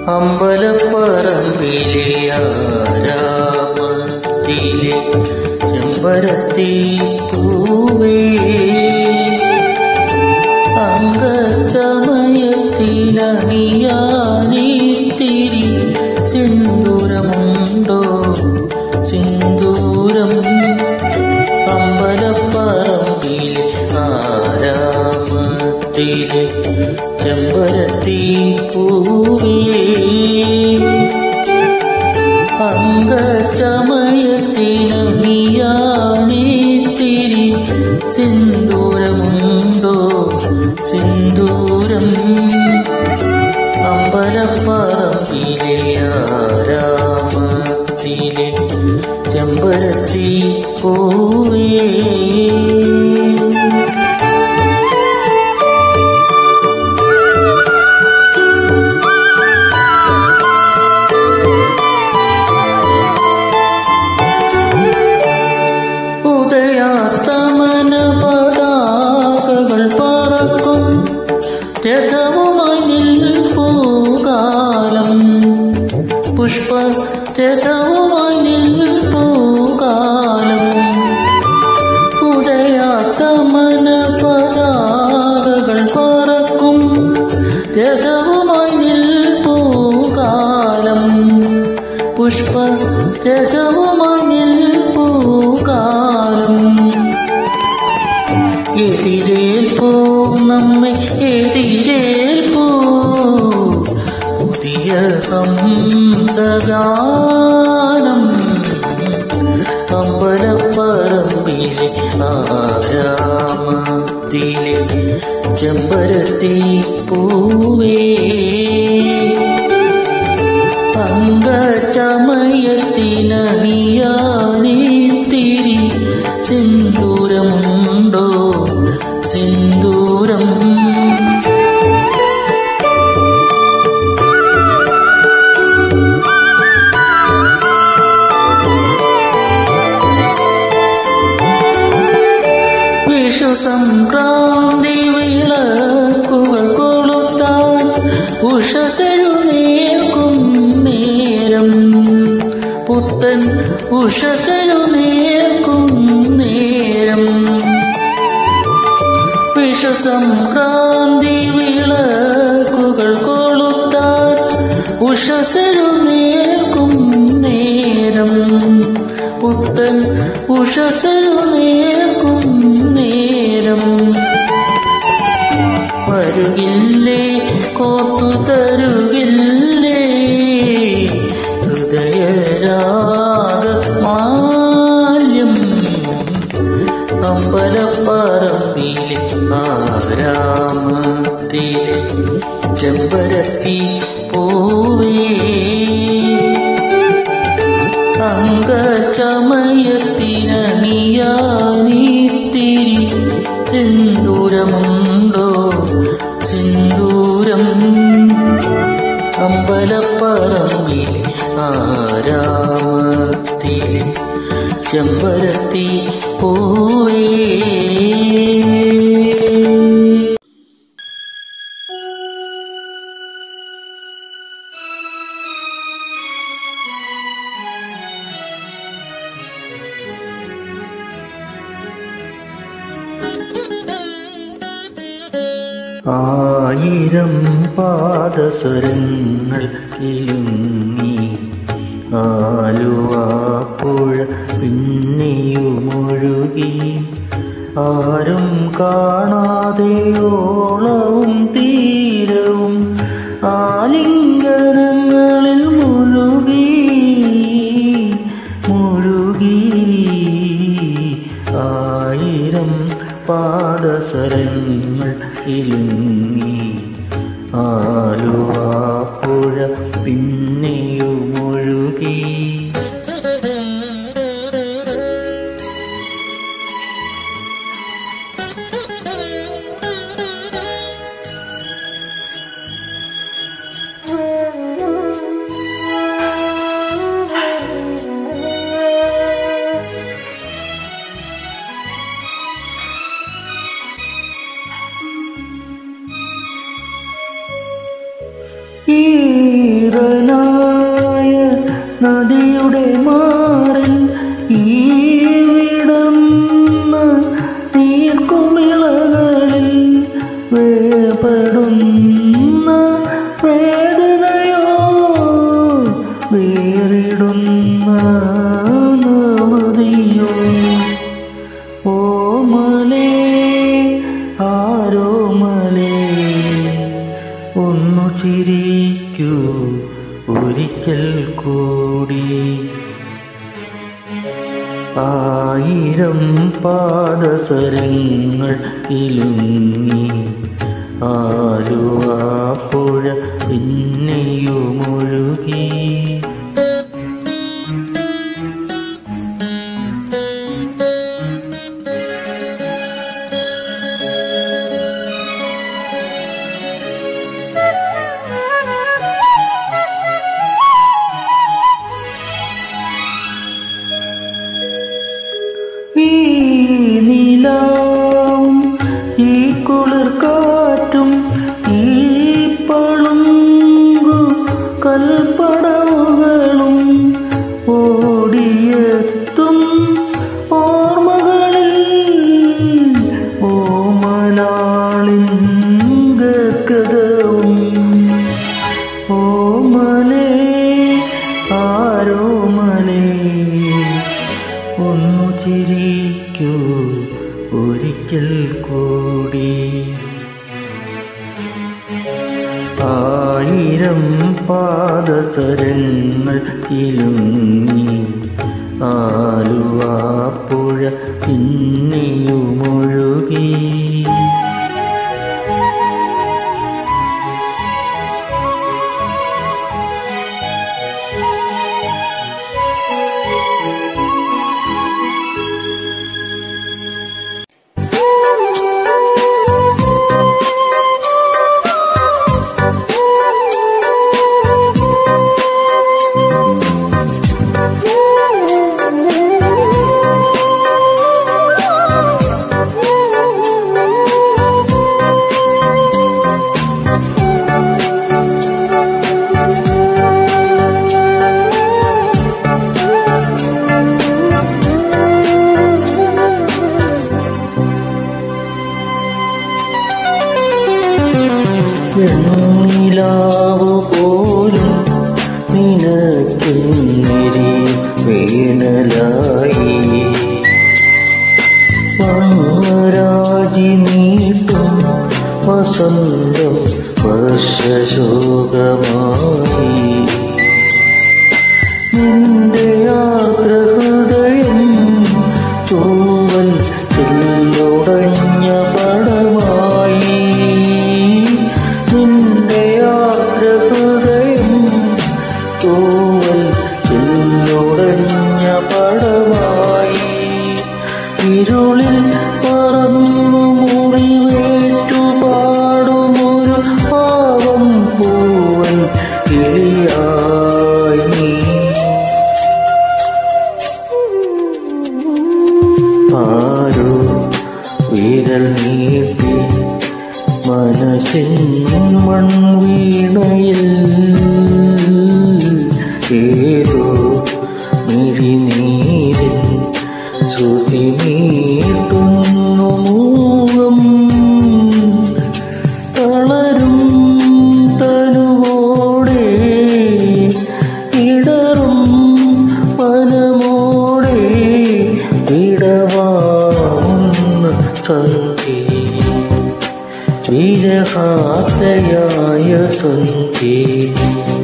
അമ്പലപ്പറമ്പിലെ ആരാമത്തിലെ ചെമ്പരത്തി പൂവേ അങ്കച്ചമയത്തിലണിയാനീത്തിരി സിന്ദൂരമുണ്ടോ സിന്ദൂരം അമ്പലപ്പറമ്പിലെ ആരാമത്തിലെ ചെമ്പരത്തി പൂവേ അങ്കച്ചമയത്തിനണിയാനീത്തിരി സിന്ദൂരമുണ്ടോ സിന്ദൂരം അമ്പലപ്പറമ്പിലെ ആരാമത്തിലെ ചെമ്പരത്തി പൂവേ ഉദയാസ്തമന പതാകകൾ പറക്കും രഥവുമായി നിൽപ്പൂകാലം പുഷ്പ രഥവുമായി നിൽപ്പൂകാലം ഉദയാസ്തമന പതാകകൾ പറക്കും രഥവുമായി നിൽപ്പൂകാലം പുഷ്പ രഥവുമായി നിൽപ്പൂകാലം എതിരേൽപ്പൂ നമ്മെ എതിരേൽപ്പൂ പുതിയ ഹംസഗാനം അമ്പലപ്പറമ്പിലെ ആരാമത്തിലെ ചെമ്പരത്തി പൂവേ അങ്കചമയത്തിനണിയാനീത്തിരി സിന്ദൂരമുണ്ടോ സിന്ദൂരം വിഷുസംക്രാന്തി വിളക്കുകൾ കൊളുത്താൻ ഉഷസെഴുന്നേൽക്കും നേരം പുത്തൻ ഉഷസെഴുന്നേൽക്കും നേരം വിഷസംക്രാന്തി വിളക്കുകൾ കൊളുത്താൻ ഉഷസെഴുന്നേൽക്കും നേരം പുത്തൻ ഉഷസെഴുന്നേൽക്കും നേരം വരുകില്ലേ കോർത്തു തരുകില്ലേ ഹൃദയരാഗ മാല്യം അമ്പലപ്പറമ്പിലെ ആരാമത്തിലെ ചെമ്പരത്തി പൂവേ അങ്കചമയത്തിനണിയാനീത്തിരി സിന്ദൂരമുണ്ടോ സിന്ദൂരം അമ്പലപ്പറമ്പിലെ ആരാമത്തിലെ ചെമ്പരത്തി പൂവേ ആയിരം പാദസ്വരങ്ങൾ കിലുങ്ങി ആലുവാപ്പുഴ പിന്നെയുമൊഴുകി ആരും കാണാതെ ഓളവും തീരവും ആലിംഗനങ്ങളിൽ മുഴുകി മുഴുകി ആയിരം പാദസരങ്ങൾ ഇലുങ്ങി ആലുവാപ്പുഴ പിന്നെയുമൊഴുകി നദിയുടെ മാറിൽ ഈ വിടന്ന നീർക്കുമിളകളിൽ വേർപെടുന്ന വേദനയോ വേറിടുന്ന നവതിയോ ഓമലേ ആരോമലേ ഒന്നു ചിരിക്കൂ ഒരിക്കൽ കൂടി ആയിരം പാദസരങ്ങൾ ഇലുങ്ങി ആലുവാപ്പുഴ പിന്നെയുമൊഴുകി ഈ നിലാവും ഈ കുളിർ കാറ്റും ഈ പളുങ്കു കൽപ്പടവുകളും ഓടിയെത്തും ഓർമ്മകളിൽ ഓമലാളിൻ ഗഗവും ഓമലേ ആരോമലേ ഒന്നു ചിരിക്കൂ ഒരിക്കൽ കൂടി ആയിരം പാദസരങ്ങൾ ഇലുങ്ങി ആലുവാപ്പുഴ പിന്നെയുമൊഴുകി വെണ്ണിലാവു പോലും നിനക്കെന്നിരി വേനലായി വാരാജി നീട്ടും വസന്തം വർഷശോകമായി നിന്റെ ആഗ്രഹൃദയം തൂവൽ ചില്ലുടഞ്ഞ പടമായി നിന്റെ ആഗ്രഹൃദയം തൂവൽ ചില്ലുടഞ്ഞ പടമായി ഇരുളിൽ പറന്നു മുറിവേറ്റു പാടുമൊരു പാവം പൂവൻ കിളിയായി നീ ആരോ വിരൽ നീട്ടി മനസ്സിൻ മൺവീണയിൽ ഏതോ മിഴിനീരിൻ ശ്രുതി നീട്ടുന്നു മൂകം തളരും തനുവോടെ ഇടറും മനമോടെ ഇടവാങ്ങുന്ന സന്ധി വിരഹാത്തയായ സന്ധി